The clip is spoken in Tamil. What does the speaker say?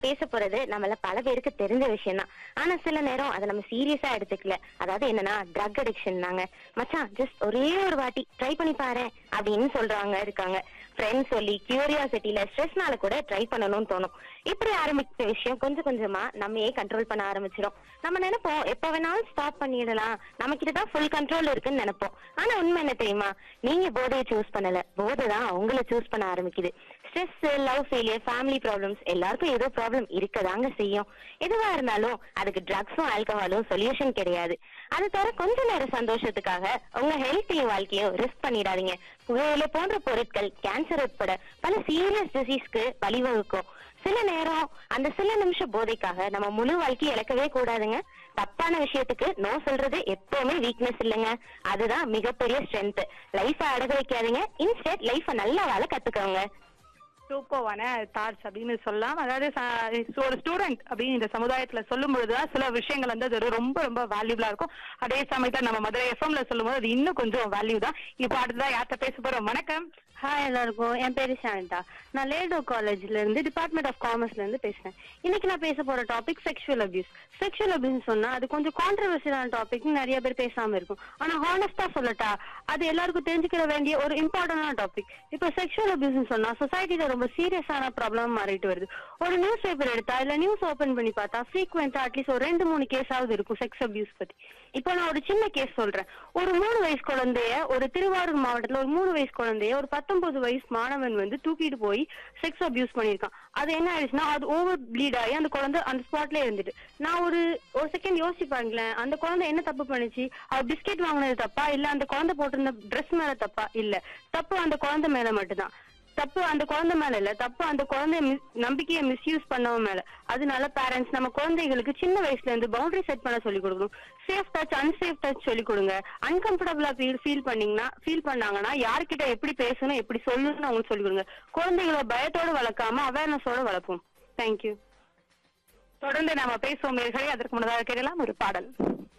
பேச போறது நம்மள பல பேருக்கு தெரிஞ்ச விஷயம் தான் ஆனா சில நேரம் அதை நம்ம சீரியஸா எடுத்துக்கல அதாவது என்னன்னா ட்ரக் அடிக்ஷன் நாங்க மச்சான் ஜஸ்ட் ஒரே ஒரு வாட்டி ட்ரை பண்ணி பாரு அப்படின்னு சொல்றவங்க இருக்காங்க ஃப்ரெண்ட்ஸ் சொல்லி கியூரியாசிட்டில ஸ்ட்ரெஸ்னால கூட ட்ரை பண்ணணும்னு தோணும் இப்படி ஆரம்பிச்ச விஷயம் கொஞ்சம் கொஞ்சமா நம்மையே கண்ட்ரோல் பண்ண ஆரம்பிச்சிடும் நம்ம நினைப்போம் எப்ப வேணாலும் ஸ்டாப் பண்ணிடலாம் நம்ம கிட்ட தான் ஃபுல் கண்ட்ரோல் இருக்குன்னு நினைப்போம் ஆனா உண்மை என்ன தெரியுமா நீங்க போதையை சூஸ் பண்ணல போதை தான் உங்களை சூஸ் பண்ண ஆரம்பிக்குது stress love failure family problems எல்லாருக்கும் ஏதோ ப்ராப்ளம் இருக்கதாங்க செய்யும் எதுவா இருந்தாலும் அதுக்கு ட்ரக்ஸும் ஆல்கஹாலும் சொல்யூஷன் கிடையாது அது தவிர கொஞ்ச நேரம் சந்தோஷத்துக்காக உங்க ஹெல்த்தையும் வாழ்க்கையும் ரிஸ்க் பண்ணிடாதீங்க புகையிலை போன்ற பொருட்கள் கேன்சர் உட்பட பல சீரியஸ் டிசீஸ்க்கு வழிவகுக்கும் சில நேரம் அந்த சில நிமிஷம் போதைக்காக நம்ம முழு வாழ்க்கையை இழக்கவே கூடாதுங்க தப்பான விஷயத்துக்கு நோ சொல்றது எப்பவுமே வீக்னஸ் இல்லைங்க அதுதான் மிகப்பெரிய ஸ்ட்ரென்த் லைஃப அடக வைக்காதீங்க இன்ஸ்டெட் லைஃப நல்லா வாழ கத்துக்கோங்க சூப்பர்வான தாட்ஸ் அப்படின்னு சொல்லலாம் அதாவது ச- ஒரு ஸ்டூடெண்ட் அப்படின்னு இந்த சமுதாயத்துல சொல்லும் பொழுதுதான் சில விஷயங்கள் வந்து அது ரொம்ப ரொம்ப வேல்யூபிளா இருக்கும் அதே சமயத்துல நம்ம மதுரை எஃப்எம்ல சொல்லும்போது அது இன்னும் கொஞ்சம் வேல்யூ தான் இப்போ அடுத்ததான் யார்கிட்ட பேச போறோம் வணக்கம் ஹாய் எல்லாருக்கும் என் பேரு சாந்தா நான் லேடோ காலேஜ்ல இருந்து டிபார்ட்மெண்ட் ஆஃப் காமர்ஸ்ல இருந்து பேசுறேன் இன்னைக்கு நான் பேச போற topic sexual abuse sexual abuse சொன்னா அது கொஞ்சம் கான்ட்ரவர்சியலான டாபிக் நிறைய பேர் பேசாம இருக்கும் ஆனா ஹானஸ்டா சொல்லட்டா அது எல்லாருக்கும் தெரிஞ்சுக்கிற வேண்டிய ஒரு இம்பார்ட்டன்டான டாபிக் இப்போ செக்ஷுவல் அபியூஸ் சொன்னா சொசைட்டில ரொம்ப சீரியஸான ப்ராப்ளம் மாறிட்டு வருது ஒரு நியூஸ் பேப்பர் எடுத்தா இல்ல நியூஸ் ஓபன் பண்ணி பார்த்தா ஃப்ரீக்வெண்டா அட்லீஸ்ட் ஒரு ரெண்டு மூணு கேஸாவது இருக்கும் செக்ஸ் அபியூஸ் பத்தி இப்போ நான் ஒரு சின்ன கேஸ் சொல்றேன் ஒரு மூணு வயசு குழந்தைய ஒரு திருவாரூர் மாவட்டத்துல ஒரு மூணு வயசு குழந்தைய ஒரு பத்தொன்பது வயசு மாணவன் வந்து தூக்கிட்டு போய் செக்ஸ் அபியூஸ் பண்ணிருக்கான் அது என்ன ஆயிடுச்சுன்னா அது ஓவர் ப்ளீட் ஆகி அந்த குழந்தை அந்த ஸ்பாட்ல இருந்துட்டு நான் ஒரு ஒரு செகண்ட் யோசிச்சு பாருங்களேன் அந்த குழந்தை என்ன தப்பு பண்ணுச்சு அவ பிஸ்கெட் வாங்கினது தப்பா இல்ல அந்த குழந்தை போட்டிருந்த ட்ரெஸ் மேல தப்பா இல்ல தப்பு அந்த குழந்தை மேல மட்டும்தான் தப்பு அந்த குழந்தை மேல இல்ல தப்பு அந்த குழந்தை நம்பிக்கையை மிஸ்யூஸ் பண்ணவன் மேல அதனால பேரண்ட்ஸ் நம்ம குழந்தைகளுக்கு சின்ன வயசுல இருந்து பவுண்டரி செட் பண்ண சொல்லி கொடுக்கணும் சேஃப் டச் அன்சேஃப் டச் சொல்லி கொடுங்க அன்கம்ஃபர்டபுளா ஃபீல் ஃபீல் பண்ணீங்கன்னா ஃபீல் பண்ணாங்கன்னா யார்கிட்ட எப்படி பேசணும் எப்படி சொல்லணும்னு அவங்களுக்கு சொல்லி கொடுங்க குழந்தைகளை பயத்தோட வளர்க்காம அவேர்னஸோட வளர்ப்போம் தேங்க்யூ தொடர்ந்து நாம பேசுவோம் நேயர்களே. அதற்கு முன்னதாக கேட்கலாம் ஒரு பாடல்